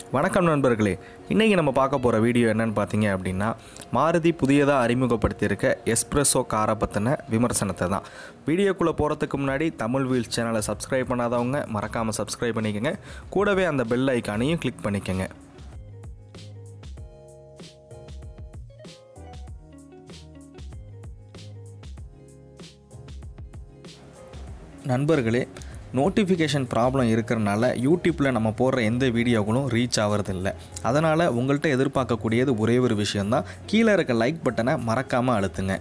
வணக்கம் நண்பர்களே இன்றைக்கி நம்ம பார்க்க போகிற வீடியோ என்னன்னு பார்த்தீங்க அப்படின்னா மாருதி புதியதாக அறிமுகப்படுத்தியிருக்க எஸ்ப்ரெஸோ காரை பற்றின விமர்சனத்தை தான் வீடியோக்குள்ளே போகிறதுக்கு முன்னாடி தமிழ் வீல்ஸ் சேனலை சப்ஸ்கிரைப் பண்ணாதவங்க மறக்காமல் சப்ஸ்கிரைப் பண்ணிக்கோங்க கூடவே அந்த பெல் ஐக்கானையும் கிளிக் பண்ணிக்கோங்க நண்பர்களே நோட்டிஃபிகேஷன் ப்ராப்ளம் இருக்கிறனால யூடியூப்பில் நம்ம போடுற எந்த வீடியோக்களும் ரீச் ஆகிறதில்ல அதனால் உங்கள்கிட்ட எதிர்பார்க்கக்கூடியது ஒரே ஒரு விஷயந்தான் கீழே இருக்க லைக் பட்டனை மறக்காமல் அழுத்துங்க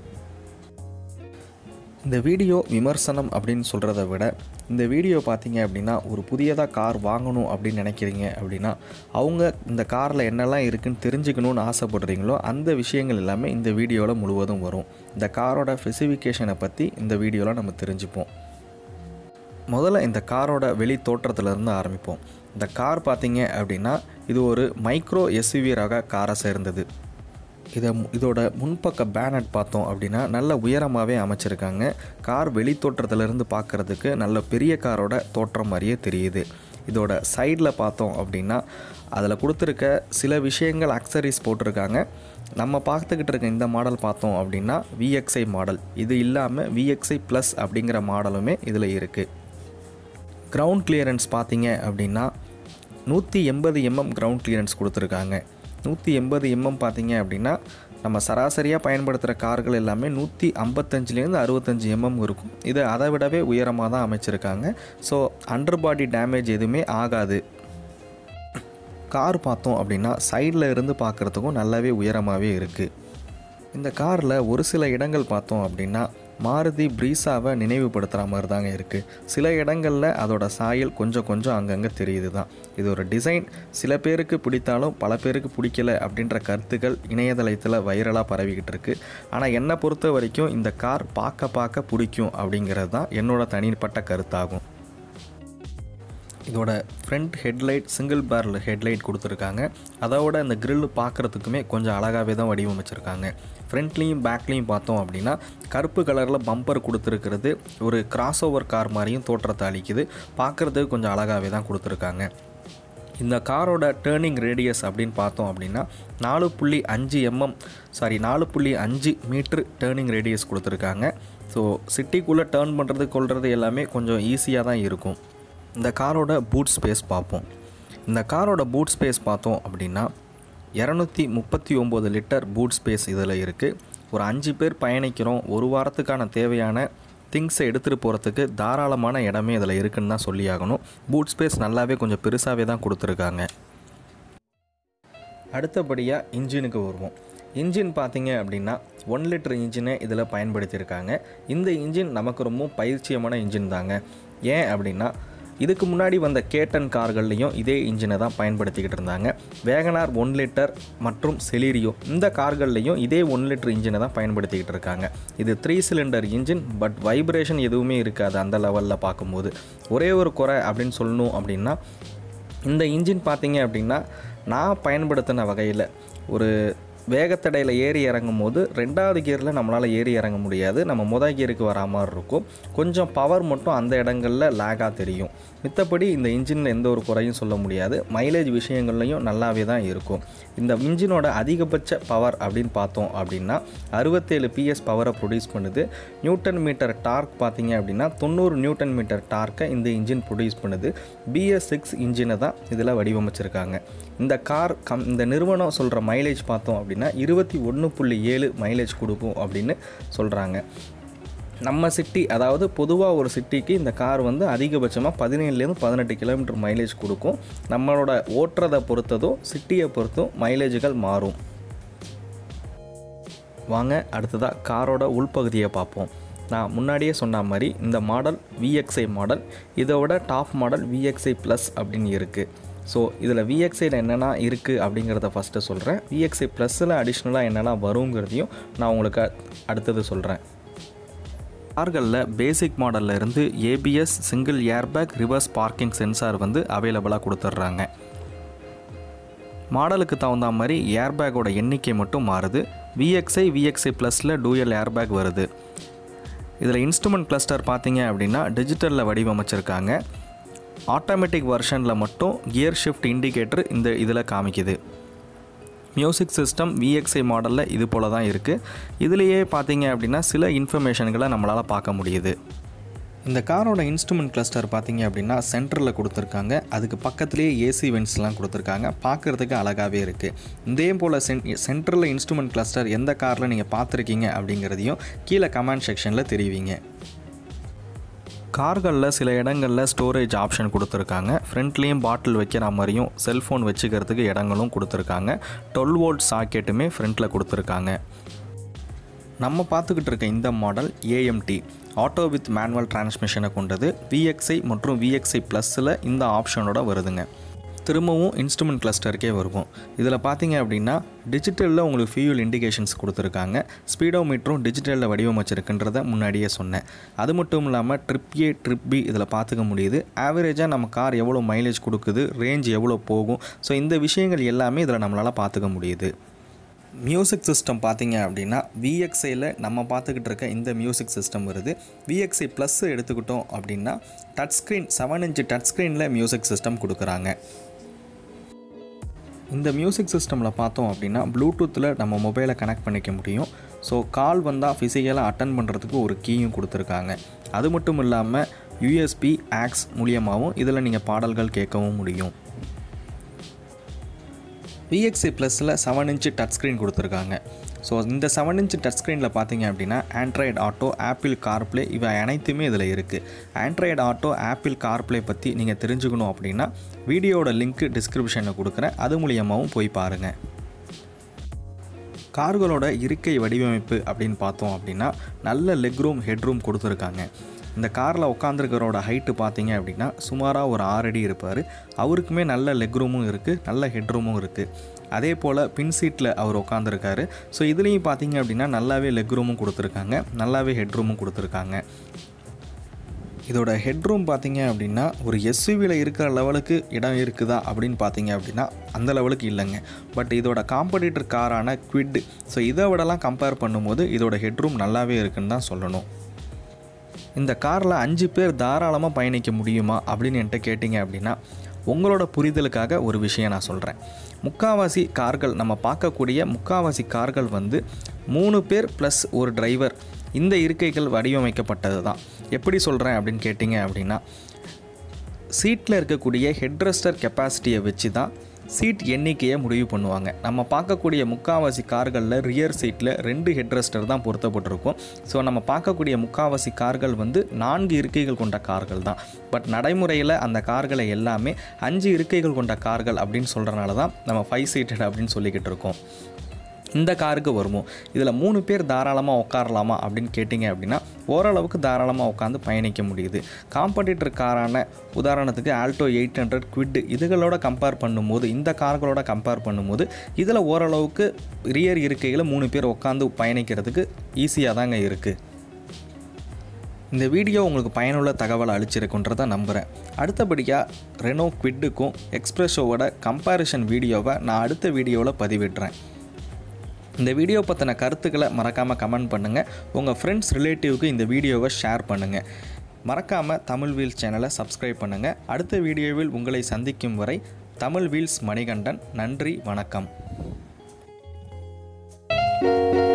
இந்த வீடியோ விமர்சனம் அப்படின்னு சொல்கிறத விட இந்த வீடியோ பார்த்தீங்க அப்படின்னா ஒரு புதியதாக கார் வாங்கணும் அப்படின்னு நினைக்கிறீங்க அப்படின்னா அவங்க இந்த காரில் என்னெல்லாம் இருக்குன்னு தெரிஞ்சுக்கணும்னு ஆசைப்படுறீங்களோ அந்த விஷயங்கள் எல்லாமே இந்த வீடியோவில் முழுவதும் வரும் இந்த காரோட ஸ்பெசிஃபிகேஷனை பற்றி இந்த வீடியோவில் நம்ம தெரிஞ்சுப்போம் முதல்ல இந்த காரோட வெளி தோற்றத்திலிருந்து ஆரம்பிப்போம் இந்த கார் பார்த்தீங்க அப்படின்னா இது ஒரு மைக்ரோ எஸ்யூவி ரக காரை சேர்ந்தது இதை இதோட முன்பக்க பேனட் பார்த்தோம் அப்படின்னா நல்ல உயரமாகவே அமைச்சிருக்காங்க கார் வெளி தோற்றத்திலிருந்து பார்க்குறதுக்கு நல்ல பெரிய காரோட தோற்றம் மாதிரியே தெரியுது இதோட சைடில் பார்த்தோம் அப்படின்னா அதில் கொடுத்துருக்க சில விஷயங்கள் அக்சரிஸ் போட்டிருக்காங்க நம்ம பார்த்துக்கிட்டு இருக்க இந்த மாடல் பார்த்தோம் அப்படின்னா விஎக்ஸ்ஐ மாடல் இது இல்லாமல் விஎக்ஸ்ஐ ப்ளஸ் அப்படிங்கிற மாடலுமே இதில் இருக்குது கிரவுண்ட் கிளியரன்ஸ் பார்த்தீங்க அப்படின்னா நூற்றி எண்பது எம்எம் கிரவுண்ட் கிளியரன்ஸ் கொடுத்துருக்காங்க நூற்றி எண்பது எம்எம் பார்த்தீங்க அப்படின்னா நம்ம சராசரியாக பயன்படுத்துகிற கார்கள் எல்லாமே நூற்றி ஐம்பத்தஞ்சிலேருந்து அறுபத்தஞ்சு எம்எம் இருக்கும் இது அதை விடவே உயரமாக தான் அமைச்சிருக்காங்க ஸோ அண்டர் பாடி டேமேஜ் எதுவுமே ஆகாது கார் பார்த்தோம் அப்படின்னா சைடில் இருந்து பார்க்குறதுக்கும் நல்லாவே உயரமாகவே இருக்குது இந்த காரில் ஒரு சில இடங்கள் பார்த்தோம் அப்படின்னா மாருதி ப்ரீஸாவை நினைவுபடுத்துகிற மாதிரி தாங்க இருக்குது சில இடங்களில் அதோட சாயல் கொஞ்சம் கொஞ்சம் அங்கங்கே தெரியுது தான் இது ஒரு டிசைன் சில பேருக்கு பிடித்தாலும் பல பேருக்கு பிடிக்கல அப்படின்ற கருத்துக்கள் இணையதளத்தில் வைரலாக பரவிக்கிட்டு இருக்கு ஆனால் என்னை பொறுத்த வரைக்கும் இந்த கார் பார்க்க பார்க்க பிடிக்கும் அப்படிங்கிறது தான் என்னோட தனிப்பட்ட கருத்தாகும் இதோட front headlight single barrel headlight கொடுத்துருக்காங்க அதோட இந்த grill பார்க்குறதுக்குமே கொஞ்சம் அழகாகவே தான் வடிவமைச்சிருக்காங்க ஃப்ரண்ட்லேயும் பேக்லேயும் பார்த்தோம் அப்படின்னா கருப்பு கலரில் பம்பர் கொடுத்துருக்கிறது ஒரு கிராஸ் ஓவர் கார் மாதிரியும் தோற்றத்தை அளிக்குது பார்க்குறதுக்கு கொஞ்சம் அழகாகவே தான் கொடுத்துருக்காங்க இந்த காரோட டேர்னிங் ரேடியஸ் அப்படின்னு பார்த்தோம் அப்படின்னா நாலு புள்ளி அஞ்சு எம்எம் சாரி நாலு புள்ளி அஞ்சு மீட்ரு டேர்னிங் ரேடியஸ் கொடுத்துருக்காங்க ஸோ சிட்டிக்குள்ளே டேர்ன் பண்ணுறது கொள்வது எல்லாமே கொஞ்சம் ஈஸியாக தான் இருக்கும் இந்த காரோட பூட் ஸ்பேஸ் பார்ப்போம் இந்த காரோட பூட் ஸ்பேஸ் பார்த்தோம் அப்படின்னா இரநூத்தி முப்பத்தி ஒம்பது லிட்டர் பூட் ஸ்பேஸ் இதில் இருக்குது ஒரு அஞ்சு பேர் பயணிக்கிறோம் ஒரு வாரத்துக்கான தேவையான திங்ஸை எடுத்துகிட்டு போகிறதுக்கு தாராளமான இடமே இதில் இருக்குன்னு தான் சொல்லி ஆகணும் பூட் ஸ்பேஸ் நல்லாவே கொஞ்சம் பெருசாகவே தான் கொடுத்துருக்காங்க அடுத்தபடியாக இன்ஜினுக்கு வருவோம் இன்ஜின் பார்த்தீங்க அப்படின்னா ஒன் லிட்டர் இன்ஜினை இதில் பயன்படுத்தியிருக்காங்க இந்த இன்ஜின் நமக்கு ரொம்ப பயிற்சியமான இன்ஜின் தாங்க ஏன் அப்படின்னா இதுக்கு முன்னாடி வந்த கேட்டன் கார்கள்லையும் இதே இன்ஜினை தான் பயன்படுத்திக்கிட்டு இருந்தாங்க வேகனார் ஒன் லிட்டர் மற்றும் செலீரியோ இந்த கார்கள்லையும் இதே ஒன் லிட்டர் இன்ஜினை தான் பயன்படுத்திக்கிட்டு இருக்காங்க இது three cylinder engine but vibration எதுவுமே இருக்காது அந்த லெவலில் பார்க்கும்போது ஒரே ஒரு குறை அப்படின்னு சொல்லணும் அப்படின்னா இந்த இன்ஜின் பார்த்தீங்க அப்படின்னா நான் பயன்படுத்தின வகையில் ஒரு வேகத்தடையில் ஏறி இறங்கும் போது ரெண்டாவது கியரில் நம்மளால் ஏறி இறங்க முடியாது நம்ம முத கியருக்கு வரா மாதிரி இருக்கும் கொஞ்சம் பவர் மட்டும் அந்த இடங்களில் லேகாக தெரியும் மித்தபடி இந்த இன்ஜினில் எந்த ஒரு குறையும் சொல்ல முடியாது மைலேஜ் விஷயங்கள்லையும் நல்லாவே தான் இருக்கும் இந்த இன்ஜினோட அதிகபட்ச பவர் அப்படின்னு பார்த்தோம் அப்படின்னா அறுபத்தேழு பிஎஸ் பவரை ப்ரொடியூஸ் பண்ணுது நியூட்டன் மீட்டர் டார்க் பார்த்தீங்க அப்படின்னா தொண்ணூறு நியூட்டன் மீட்டர் டார்க்கை இந்த இன்ஜின் ப்ரொடியூஸ் பண்ணுது பிஎஸ் சிக்ஸ் இன்ஜினை தான் இதில் வடிவமைச்சிருக்காங்க இந்த கார் கம் இந்த நிறுவனம் சொல்கிற மைலேஜ் பார்த்தோம் அப்படின்னா இருபத்தி ஒன்று புள்ளி ஏழு மைலேஜ் கொடுக்கும் அப்படின்னு சொல்கிறாங்க நம்ம சிட்டி அதாவது பொதுவாக ஒரு சிட்டிக்கு இந்த கார் வந்து அதிகபட்சமாக பதினேழுலேருந்து பதினெட்டு கிலோமீட்டர் மைலேஜ் கொடுக்கும் நம்மளோட ஓட்டுறதை பொறுத்ததும் சிட்டியை பொறுத்தும் மைலேஜுகள் மாறும் வாங்க அடுத்ததாக காரோட உள்பகுதியை பார்ப்போம் நான் முன்னாடியே சொன்ன மாதிரி இந்த மாடல் விஎக்ஸ்ஐ மாடல் இதோட டாப் மாடல் விஎக்ஸ்ஐ ப்ளஸ் அப்படின்னு இருக்குது ஸோ இதில் விஎக்ஸ்ஐயில் என்னென்ன இருக்குது அப்படிங்கிறத ஃபஸ்ட்டு சொல்கிறேன் விஎக்ஸ்ஐ ப்ளஸில் அடிஷ்னலாக என்னெல்லாம் வருங்கிறதையும் நான் உங்களுக்கு அடுத்தது சொல்கிறேன் கார்களில் பேசிக் மாடலில் இருந்து ABS single airbag reverse parking sensor வந்து அவைலபிளாக கொடுத்துட்றாங்க மாடலுக்கு தகுந்த மாதிரி ஏர்பேக்கோட எண்ணிக்கை மட்டும் மாறுது விஎக்ஸ்ஐ விஎக்ஸ்ஐ ப்ளஸில் டூயல் ஏர்பேக் வருது இதில் இன்ஸ்ட்ருமெண்ட் கிளஸ்டர் பார்த்தீங்க அப்படின்னா டிஜிட்டலில் வடிவமைச்சிருக்காங்க ஆட்டோமேட்டிக் வெர்ஷனில் மட்டும் கியர் ஷிஃப்ட் இண்டிகேட்டர் இந்த இதில் காமிக்குது மியூசிக் சிஸ்டம் விஎக்ஸ்ஐ மாடலில் இது போல் தான் இருக்குது இதுலேயே பார்த்தீங்க அப்படின்னா சில இன்ஃபர்மேஷன்களை நம்மளால் பார்க்க முடியுது இந்த காரோட இன்ஸ்ட்ருமெண்ட் கிளஸ்டர் பார்த்தீங்க அப்படின்னா சென்டரில் கொடுத்துருக்காங்க அதுக்கு பக்கத்துலேயே ஏசி வென்ட்ஸ்லாம் கொடுத்துருக்காங்க பார்க்குறதுக்கு அழகாகவே இருக்குது இதே போல் சென் சென்டரில் இன்ஸ்ட்ருமெண்ட் கிளஸ்டர் எந்த காரில் நீங்கள் பார்த்துருக்கீங்க அப்படிங்கிறதையும் கீழே கமெண்ட் செக்ஷனில் தெரிவிங்க கார்களில் சில இடங்களில் ஸ்டோரேஜ் ஆப்ஷன் கொடுத்துருக்காங்க ஃப்ரண்ட்லேயும் பாட்டில் வைக்கிற மாதிரியும் செல்ஃபோன் வச்சுக்கிறதுக்கு இடங்களும் கொடுத்துருக்காங்க டுவெல் வோல்ட் சாக்கெட்டுமே ஃப்ரண்ட்டில் கொடுத்துருக்காங்க நம்ம பார்த்துக்கிட்டு இருக்க இந்த model AMT auto with manual டிரான்ஸ்மிஷனை கொண்டது விஎக்ஸ்ஐ மற்றும் விஎக்ஸ்ஐ ப்ளஸில் இந்த ஆப்ஷனோட வருதுங்க திரும்பவும் இன்ஸ்ட்ருமெண்ட் கிளஸ்டருக்கே வருவோம் இதில் பார்த்தீங்க அப்படின்னா டிஜிட்டலில் உங்களுக்கு ஃபியூல் இண்டிகேஷன்ஸ் கொடுத்துருக்காங்க ஸ்பீடோமீட்டரும் டிஜிட்டலில் வடிவமைச்சிருக்குன்றதை முன்னாடியே சொன்னேன் அது மட்டும் இல்லாமல் ட்ரிப் ஏ ட்ரிப் பி இதில் பார்த்துக்க முடியுது ஆவரேஜாக நம்ம கார் எவ்வளோ மைலேஜ் கொடுக்குது ரேஞ்ச் எவ்வளோ போகும் ஸோ இந்த விஷயங்கள் எல்லாமே இதில் நம்மளால் பார்த்துக்க முடியுது மியூசிக் சிஸ்டம் பார்த்தீங்க அப்படின்னா விஎக்ஸ்ஐயில் நம்ம பார்த்துக்கிட்டு இருக்க இந்த மியூசிக் சிஸ்டம் வருது விஎக்ஸ்ஐ ப்ளஸ் எடுத்துக்கிட்டோம் அப்படின்னா touch screen seven inch touch ஸ்க்ரீனில் மியூசிக் சிஸ்டம் கொடுக்குறாங்க இந்த மியூசிக் சிஸ்டமில் பார்த்தோம் அப்படின்னா ப்ளூடூத்தில் நம்ம மொபைலை கனெக்ட் பண்ணிக்க முடியும் ஸோ கால் வந்தால் ஃபிசிக்கலாக அட்டன் பண்ணுறதுக்கு ஒரு கீயும் கொடுத்துருக்காங்க அது மட்டும் இல்லாமல் யூஎஸ்பி ஆக்ஸ் மூலியமாகவும் இதில் நீங்கள் பாடல்கள் கேட்கவும் முடியும் விஎக்ஸி ப்ளஸில் செவன் இன்ச்சு டச் ஸ்க்ரீன் கொடுத்துருக்காங்க ஸோ இந்த செவன் இன்ச்சு டச் ஸ்க்ரீனில் பார்த்தீங்க அப்படின்னா ஆண்ட்ராய்டு ஆட்டோ ஆப்பிள் கார்ப்ளே இவை அனைத்துமே இதில் இருக்குது ஆண்ட்ராய்டு ஆட்டோ ஆப்பிள் கார்ப்ளே பற்றி நீங்கள் தெரிஞ்சுக்கணும் அப்படின்னா வீடியோட லிங்க்கு டிஸ்கிரிப்ஷனில் கொடுக்குறேன் அது மூலியமாகவும் போய் பாருங்கள் கார்களோட இருக்கை வடிவமைப்பு அப்படின்னு பார்த்தோம் அப்படின்னா நல்ல லெக் ரூம் ஹெட் ரூம் கொடுத்துருக்காங்க இந்த காரில் உட்காந்துருக்கிறோட ஹைட்டு பார்த்தீங்க அப்படின்னா சுமாராக ஒரு ஆறு அடி இருப்பார் அவருக்குமே நல்ல லெக் ரூமும் இருக்குது நல்ல ஹெட் ரூமும் இருக்குது அதே போல் பின் சீட்டில் அவர் உட்காந்துருக்காரு ஸோ இதுலேயும் பார்த்தீங்க அப்படின்னா நல்லாவே லெக் ரூமும் கொடுத்துருக்காங்க நல்லாவே ஹெட் ரூமும் கொடுத்துருக்காங்க இதோட ஹெட் ரூம் பார்த்தீங்க அப்படின்னா ஒரு எஸ்யூவியில் இருக்கிற லெவலுக்கு இடம் இருக்குதா அப்படின்னு பார்த்தீங்க அப்படின்னா அந்த லெவலுக்கு இல்லைங்க பட் இதோட காம்படிட்டர் காரான குவிட் ஸோ இதை விடலாம் கம்பேர் பண்ணும்போது இதோட ஹெட் ரூம் நல்லாவே இருக்குன்னு தான் சொல்லணும் இந்த காரில் அஞ்சு பேர் தாராளமாக பயணிக்க முடியுமா அப்படின்னு என்கிட்ட கேட்டிங்க அப்படின்னா உங்களோட புரிதலுக்காக ஒரு விஷயம் நான் சொல்கிறேன் முக்காவாசி கார்கள் நம்ம பார்க்கக்கூடிய முக்காவாசி கார்கள் வந்து மூணு பேர் ப்ளஸ் ஒரு டிரைவர் இந்த இருக்கைகள் வடிவமைக்கப்பட்டது தான் எப்படி சொல்கிறேன் அப்படின்னு கேட்டிங்க அப்படின்னா சீட்டில் இருக்கக்கூடிய ஹெட்ரெஸ்டர் கெப்பாசிட்டியை வச்சு தான் சீட் எண்ணிக்கையை முடிவு பண்ணுவாங்க நம்ம பார்க்கக்கூடிய முக்காவாசி கார்களில் ரியர் சீட்டில் ரெண்டு ஹெட்ரெஸ்டர் தான் பொருத்தப்பட்டிருக்கும் ஸோ நம்ம பார்க்கக்கூடிய முக்காவாசி கார்கள் வந்து நான்கு இருக்கைகள் கொண்ட கார்கள் தான் பட் நடைமுறையில் அந்த கார்களை எல்லாமே அஞ்சு இருக்கைகள் கொண்ட கார்கள் அப்படின்னு சொல்கிறனால தான் நம்ம ஃபைவ் சீட்டட் அப்படின்னு சொல்லிக்கிட்டு இருக்கோம் இந்த காருக்கு வருமோ இதில் மூணு பேர் தாராளமாக உட்காரலாமா அப்படின்னு கேட்டிங்க அப்படின்னா ஓரளவுக்கு தாராளமாக உட்காந்து பயணிக்க முடியுது காம்படிட்டர் காரான உதாரணத்துக்கு ஆல்டோ எயிட் ஹண்ட்ரட் குவிட் இதுகளோட கம்பேர் பண்ணும்போது இந்த கார்களோட கம்பேர் பண்ணும்போது இதில் ஓரளவுக்கு ரியர் இருக்கையில் மூணு பேர் உட்காந்து பயணிக்கிறதுக்கு ஈஸியாக தாங்க இருக்குது இந்த வீடியோ உங்களுக்கு பயனுள்ள தகவலை அளிச்சிருக்குன்றதை நம்புகிறேன் அடுத்தபடியாக ரெனோ குவிட்டுக்கும் எக்ஸ்பிரஸோவோட கம்பேரிஷன் வீடியோவை நான் அடுத்த வீடியோவில் பதிவிடுறேன் இந்த வீடியோ பற்றின கருத்துக்களை மறக்காமல் கமெண்ட் பண்ணுங்கள் உங்கள் ஃப்ரெண்ட்ஸ் ரிலேட்டிவ்க்கு இந்த வீடியோவை ஷேர் பண்ணுங்கள் மறக்காமல் தமிழ் வீல்ஸ் சேனலை சப்ஸ்கிரைப் பண்ணுங்கள் அடுத்த வீடியோவில் உங்களை சந்திக்கும் வரை தமிழ் வீல்ஸ் மணிகண்டன் நன்றி வணக்கம்